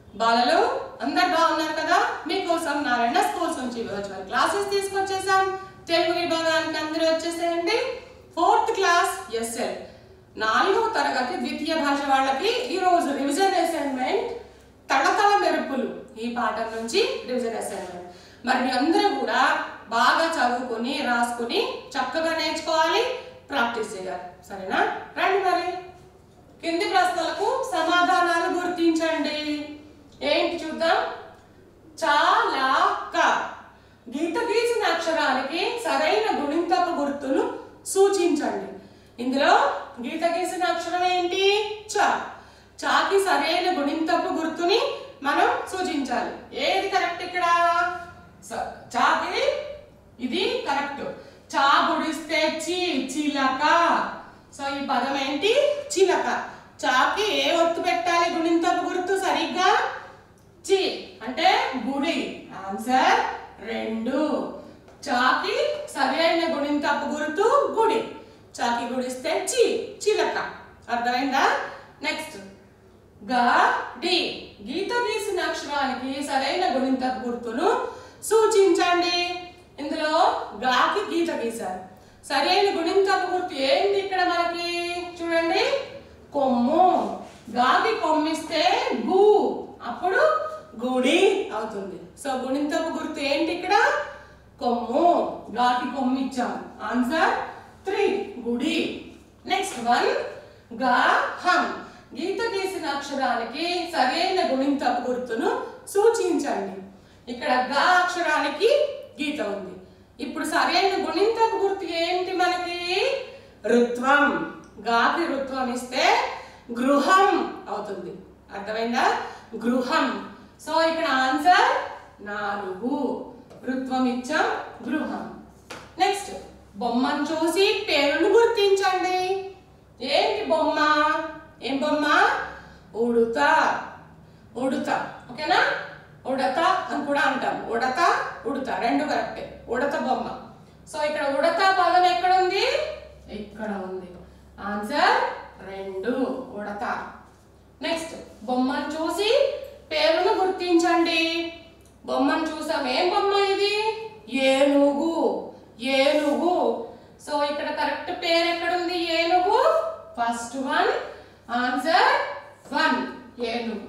బాలలు అందరు బాగున్నారు కదా మీకోసం నారాయణ స్కూల్స్ నుంచి వర్చువల్ క్లాసెస్ తీసుకొచ్చేసాం తెలుగు విభాగానికి అందరూ వచ్చేసేయండి ఫోర్త్ క్లాస్ ఎస్ఎల్ నాలుగవ తరగతి ద్వితీయ భాష వాళ్ళకి ఈ రోజు రివిజన్ అసైన్మెంట్ తడతల మెరుపులు ఈ పాఠం నుంచి రివిజన్ అసైన్మెంట్ మరి మీ అందరూ కూడా బాగా చదువుకొని రాసుకుని చక్కగా నేర్చుకోవాలి ప్రాక్టీస్ చేయాలి సరేనా రండి మరి కింది ప్రశ్నలకు సమాధానాలు గుర్తించండి ఏంటి చూద్దాం చాలా క గీత గీసిన అక్షరానికి సరైన గుణింతపు గుర్తును సూచించండి ఇందులో గీత గీసిన అక్షరం ఏంటి చ చాకి సరైన గుణింతపు గుర్తుని మనం సూచించాలి ఏది కరెక్ట్ ఇక్కడ స- చాకి ఇది కరెక్ట్ చా గుడిస్తే చి చిలక సో ఈ పదం ఏంటి చిలక చాకి ఏ ఒత్తు పెట్టాలి గుణింతపు గుర్తు సరిగ్గా చి అంటే గుడి ఆన్సర్ రెండు చాకి సరైన గుణింతపు గుర్తు గుడి చాకి గుడిస్తే చి చిలక అర్థమైందా నెక్స్ట్ గా డి గీత గీసిన అక్షరానికి సరైన గుణింతపు గుర్తును సూచించండి ఇందులో గాకి గీత గీశారు సరైన గుణింతపు గుర్తు ఏంటి ఇక్కడ మనకి చూడండి కొమ్ము గాకి కొమ్మిస్తే గు అప్పుడు గుడి అవుతుంది సో గుణింతపు గుర్తు ఏంటి ఇక్కడ కొమ్ము గాకి కొమ్ము ఇచ్చాం ఆన్సర్ త్రీ గుడి నెక్స్ట్ వన్ గా హం గీత గీసిన అక్షరానికి సరైన గుణింతపు గుర్తును సూచించండి ఇక్కడ గా అక్షరానికి గీత ఉంది ఇప్పుడు సరైన గుణింతపు గుర్తు ఏంటి మనకి రుత్వం గాకి రుత్వం ఇస్తే గృహం అవుతుంది అర్థమైందా గృహం సో ఇక్కడ ఆన్సర్ నాలుగు రుత్వం ఇచ్చాం గృహం నెక్స్ట్ బొమ్మను చూసి పేరును గుర్తించండి ఏంటి బొమ్మ ఏం బొమ్మ ఉడుత ఉడుత ఓకేనా ఉడత అని కూడా అంటాం ఉడత ఉడత రెండు కరెక్టే ఉడత బొమ్మ సో ఇక్కడ ఉడత పదం ఎక్కడ ఉంది ఇక్కడ ఉంది ఆన్సర్ రెండు ఉడత నెక్స్ట్ బొమ్మను చూసి పేరును గుర్తించండి బొమ్మను చూసాం ఏం బొమ్మ ఇది ఏనుగు ఏనుగు సో ఇక్కడ కరెక్ట్ పేరు ఎక్కడ ఉంది ఏనుగు ఫస్ట్ వన్ ఆన్సర్ వన్ ఏనుగు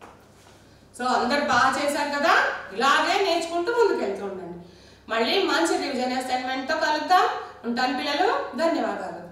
సో అందరు బాగా చేశారు కదా ఇలాగే నేర్చుకుంటూ ముందుకెళ్తూ ఉండండి మళ్ళీ మంచి రివిజన్ అసైన్మెంట్తో కలుద్దాం ఉంటాను పిల్లలు ధన్యవాదాలు